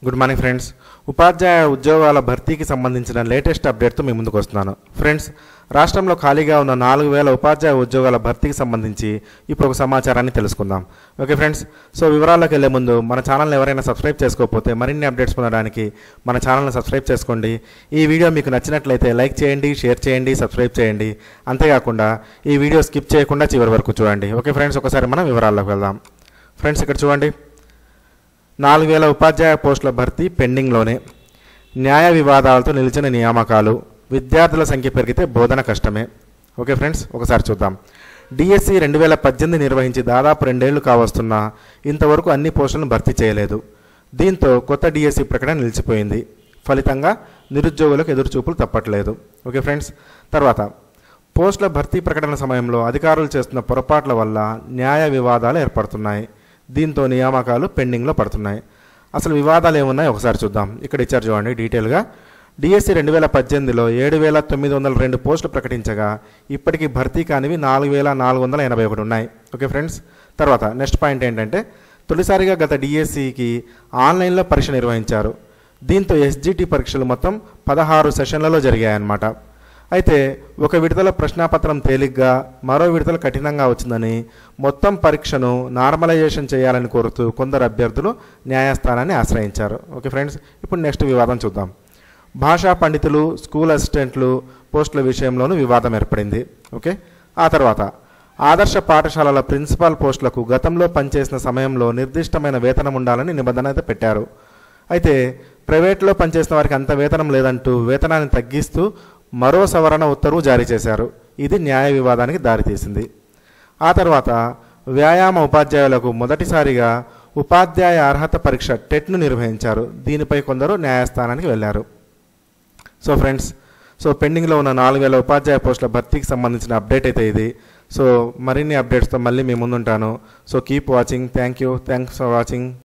good morning friends ఉపాధ్యాయ ఉద్యోగాల భర్తీకి సంబంధించిన లేటెస్ట్ అప్డేట్తో మీ ముందుకు వస్తున్నాను ఫ్రెండ్స్ రాష్ట్రంలో ఖాళీగా ఉన్న నాలుగు వేల ఉపాధ్యాయ ఉద్యోగాల భర్తీకి సంబంధించి ఇప్పుడు ఒక సమాచారాన్ని తెలుసుకుందాం ఓకే ఫ్రెండ్స్ సో వివరాల్లోకి వెళ్ళే ముందు మన ఛానల్ని ఎవరైనా సబ్స్క్రైబ్ చేసుకోకపోతే మరిన్ని అప్డేట్స్ పొందడానికి మన ఛానల్ని సబ్స్క్రైబ్ చేసుకోండి ఈ వీడియో మీకు నచ్చినట్లయితే లైక్ చేయండి షేర్ చేయండి సబ్స్క్రైబ్ చేయండి అంతేకాకుండా ఈ వీడియో స్కిప్ చేయకుండా చివరి వరకు చూడండి ఓకే ఫ్రెండ్స్ ఒకసారి మనం వివరాల్లోకి వెళ్దాం ఫ్రెండ్స్ ఇక్కడ చూడండి నాలుగు వేల ఉపాధ్యాయ పోస్టుల భర్తీ పెండింగ్లోనే న్యాయ వివాదాలతో నిలిచిన నియామకాలు విద్యార్థుల సంఖ్య పెరిగితే బోధన కష్టమే ఓకే ఫ్రెండ్స్ ఒకసారి చూద్దాం డిఎస్సి రెండు వేల పద్దెనిమిది నిర్వహించి దాదాపు రెండేళ్లు కావస్తున్నా ఇంతవరకు అన్ని పోస్టులను భర్తీ చేయలేదు దీంతో కొత్త డిఎస్సి ప్రకటన నిలిచిపోయింది ఫలితంగా నిరుద్యోగులకు ఎదురుచూపులు తప్పట్లేదు ఓకే ఫ్రెండ్స్ తర్వాత పోస్టుల భర్తీ ప్రకటన సమయంలో అధికారులు చేస్తున్న పొరపాట్ల వల్ల న్యాయ వివాదాలు ఏర్పడుతున్నాయి దీంతో నియామకాలు పెండింగ్లో పడుతున్నాయి అసలు వివాదాలు ఏమున్నాయి ఒకసారి చూద్దాం ఇక్కడ ఇచ్చారు చూడండి డీటెయిల్గా డిఎస్సి రెండు వేల పద్దెనిమిదిలో ఏడు వేల తొమ్మిది వందల రెండు పోస్టులు ప్రకటించగా ఇప్పటికి భర్తీ కానివి నాలుగు వేల నాలుగు వందల ఎనభై ఒకటి ఉన్నాయి ఓకే ఫ్రెండ్స్ తర్వాత నెక్స్ట్ పాయింట్ ఏంటంటే తొలిసారిగా గత డిఎస్సికి ఆన్లైన్లో పరీక్ష నిర్వహించారు దీంతో ఎస్జిటి పరీక్షలు మొత్తం పదహారు సెషన్లలో జరిగాయన్నమాట అయితే ఒక విడతల ప్రశ్నాపత్రం తేలిగ్గా మరో విడతల కఠినంగా వచ్చిందని మొత్తం పరీక్షను నార్మలైజేషన్ చేయాలని కోరుతూ కొందరు అభ్యర్థులు న్యాయస్థానాన్ని ఆశ్రయించారు ఓకే ఫ్రెండ్స్ ఇప్పుడు నెక్స్ట్ వివాదం చూద్దాం భాషా పండితులు స్కూల్ అసిస్టెంట్లు పోస్టుల విషయంలోనూ వివాదం ఏర్పడింది ఓకే ఆ తర్వాత ఆదర్శ పాఠశాలల ప్రిన్సిపాల్ పోస్టులకు గతంలో పనిచేసిన సమయంలో నిర్దిష్టమైన వేతనం ఉండాలని నిబంధన అయితే పెట్టారు అయితే ప్రైవేట్లో పనిచేసిన వారికి అంత వేతనం లేదంటూ వేతనాన్ని తగ్గిస్తూ మరో సవరణ ఉత్తర్వు జారీ చేశారు ఇది న్యాయ వివాదానికి దారితీసింది ఆ తర్వాత వ్యాయామ ఉపాధ్యాయులకు మొదటిసారిగా ఉపాధ్యాయ అర్హత పరీక్ష టెట్ను నిర్వహించారు దీనిపై కొందరు న్యాయస్థానానికి వెళ్ళారు సో ఫ్రెండ్స్ సో పెండింగ్లో ఉన్న నాలుగు వేల ఉపాధ్యాయ పోస్టుల భర్తీకి సంబంధించిన అప్డేట్ అయితే ఇది సో మరిన్ని అప్డేట్స్తో మళ్ళీ మీ ముందుంటాను so keep watching thank you thanks for watching